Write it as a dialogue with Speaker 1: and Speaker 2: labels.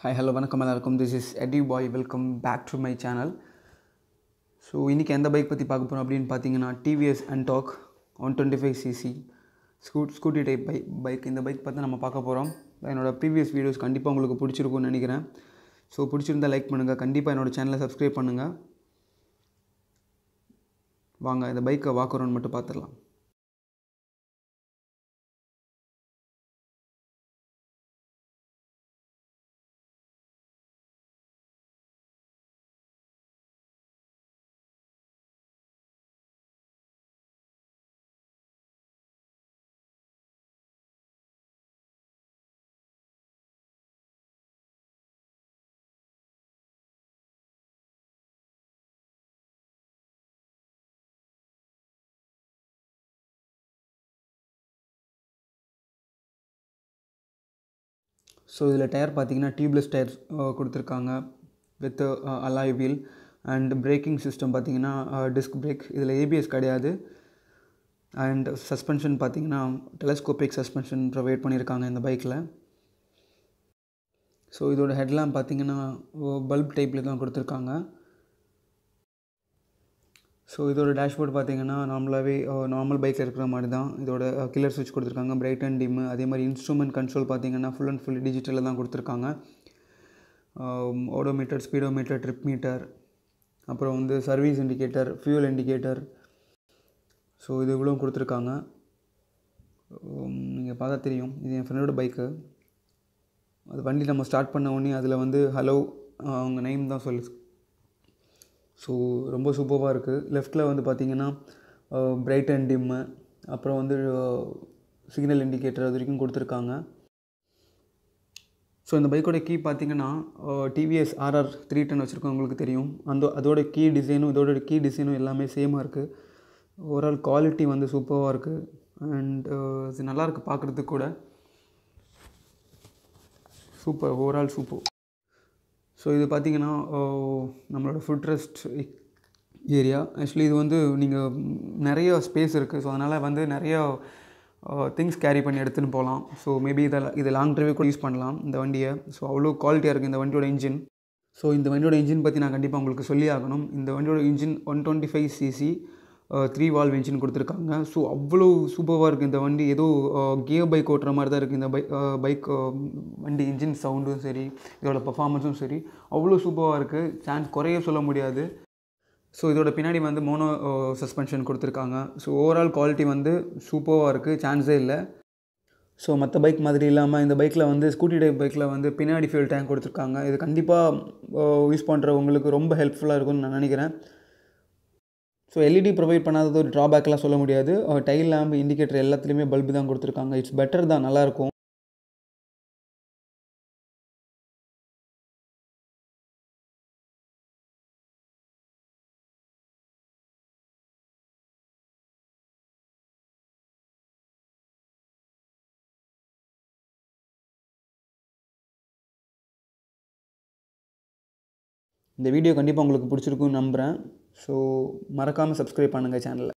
Speaker 1: hi hello வணக்கம் எல்லாருக்கும் this is Eddie boy welcome back to my channel so இன்றைக்கி எந்த பைக் பற்றி பார்க்க போகிறோம் அப்படின்னு பார்த்தீங்கன்னா TVS Ntorq one twenty five CC scoot scooty type bike bike இந்த பைக் பார்த்து நம்ம பார்க்க போகிறோம் என்னோடய ப்ரீவியஸ் வீடியோஸ் கண்டிப்பாக உங்களுக்கு பிடிச்சிருக்கும்னு நினைக்கிறேன் ஸோ பிடிச்சிருந்தா லைக் பண்ணுங்கள் கண்டிப்பாக என்னோடய சேனலை சப்ஸ்கிரைப் பண்ணுங்கள் வாங்க இந்த பைக்கை வாக்குறோன்னு மட்டும் பார்த்துடலாம் ஸோ இதில் டயர் பார்த்தீங்கன்னா டியூப்லெஸ் டயர்ஸ் கொடுத்துருக்காங்க with alloy wheel and braking system பார்த்தீங்கன்னா டிஸ்க் பிரேக் இதில் ஏபிஎஸ் கிடையாது அண்ட் சஸ்பென்ஷன் பார்த்தீங்கன்னா டெலஸ்கோபிக் சஸ்பென்ஷன் ப்ரொவைட் பண்ணியிருக்காங்க இந்த பைக்கில் ஸோ இதோட ஹெட்லாம் பார்த்தீங்கன்னா பல்ப் டைப்பில் தான் கொடுத்துருக்காங்க ஸோ இதோட டேஷ்போர்ட் பார்த்தீங்கன்னா நார்மலாகவே நார்மல் பைக்கில் இருக்கிற மாதிரி தான் இதோட கில்லர் சுவிட்ச் கொடுத்துருக்காங்க பிரைட் அண்ட் டிம்மு அதே மாதிரி இன்ஸ்ட்ருமெண்ட் கண்ட்ரோல் பார்த்தீங்கன்னா ஃபுல் அண்ட் ஃபுல் டிஜிட்டலில் தான் கொடுத்துருக்காங்க ஓடோமீட்டர் ஸ்பீடோமீட்டர் ட்ரிப் மீட்டர் அப்புறம் வந்து service indicator fuel indicator so இது இவ்வளோ கொடுத்துருக்காங்க நீங்கள் பார்த்தா தெரியும் இது என் ஃப்ரெண்டோட பைக்கு அது வண்டி நம்ம ஸ்டார்ட் பண்ண உடனே அதில் வந்து ஹலோ அவங்க நேம் தான் சொல்லு ஸோ ரொம்ப சூப்பராக இருக்குது லெஃப்ட்டில் வந்து பார்த்திங்கன்னா பிரைட் அண்ட் டிம்மு அப்புறம் வந்து சிக்னல் இண்டிகேட்டர் அது வரைக்கும் கொடுத்துருக்காங்க ஸோ இந்த பைக்கோட கீ பார்த்தீங்கன்னா டிவிஎஸ் ஆர்ஆர் த்ரீ டென் வச்சுருக்கவங்களுக்கு தெரியும் அந்த அதோட கீ டிசைனும் இதோட கீ டிசைனும் எல்லாமே சேமாக இருக்குது ஓவரால் குவாலிட்டி வந்து சூப்பராக இருக்குது அண்ட் இது நல்லாயிருக்கு பார்க்குறதுக்கு கூட சூப்பர் ஓவரால் சூப்பர் ஸோ இது பார்த்திங்கன்னா நம்மளோட ஃபுட் ரெஸ்ட் ஏரியா ஆக்சுவலி இது வந்து நீங்கள் நிறைய ஸ்பேஸ் இருக்குது ஸோ அதனால் வந்து நிறைய திங்ஸ் கேரி பண்ணி எடுத்துகிட்டு போகலாம் ஸோ மேபி இதில் இது லாங் ட்ரைவே கூட யூஸ் பண்ணலாம் இந்த வண்டியை ஸோ அவ்வளோ குவாலிட்டியாக இருக்குது இந்த வண்டியோட இன்ஜின் ஸோ இந்த வண்டியோட இன்ஜின் பற்றி நான் கண்டிப்பாக உங்களுக்கு சொல்லி ஆகணும் இந்த வண்டியோட engine one twenty five CC three valve engine கொடுத்துருக்காங்க ஸோ அவ்வளோ சூப்பராக இருக்குது இந்த வண்டி ஏதோ கியர் பைக் ஓட்டுற மாதிரி தான் இருக்குது இந்த பைக் பைக் வண்டி இன்ஜின் சவுண்டும் சரி இதோட பர்ஃபார்மன்ஸும் சரி அவ்வளோ சூப்பராக இருக்குது சான்ஸ் குறைய சொல்ல முடியாது ஸோ இதோட பின்னாடி வந்து மோனோ சஸ்பென்ஷன் கொடுத்துருக்காங்க ஸோ ஓவரால் குவாலிட்டி வந்து சூப்பராக இருக்குது சான்ஸே இல்லை ஸோ மற்ற பைக் மாதிரி இல்லாமல் இந்த பைக்கில் வந்து ஸ்கூட்டி டைப் பைக்கில் வந்து பின்னாடி ஃபியூல் டேங்க் கொடுத்துருக்காங்க இது கண்டிப்பாக யூஸ் பண்ணுறவங்களுக்கு ரொம்ப ஹெல்ப்ஃபுல்லாக இருக்கும்னு நான் நினைக்கிறேன் ஸோ எல்இடி ப்ரொவைட் பண்ணாதது ஒரு ட்ராபேக்லாம் சொல்ல முடியாது டைல் லேம்ப் இண்டிகேட்டர் எல்லாத்துலேயுமே பல்பு தான் கொடுத்துருக்காங்க இட்ஸ் பெட்டர் தான் நல்லாயிருக்கும் இந்த வீடியோ கண்டிப்பாக உங்களுக்கு பிடிச்சிருக்குன்னு நம்புகிறேன் ஸோ மறக்காமல் சப்ஸ்கிரைப் பண்ணுங்கள் சேனலை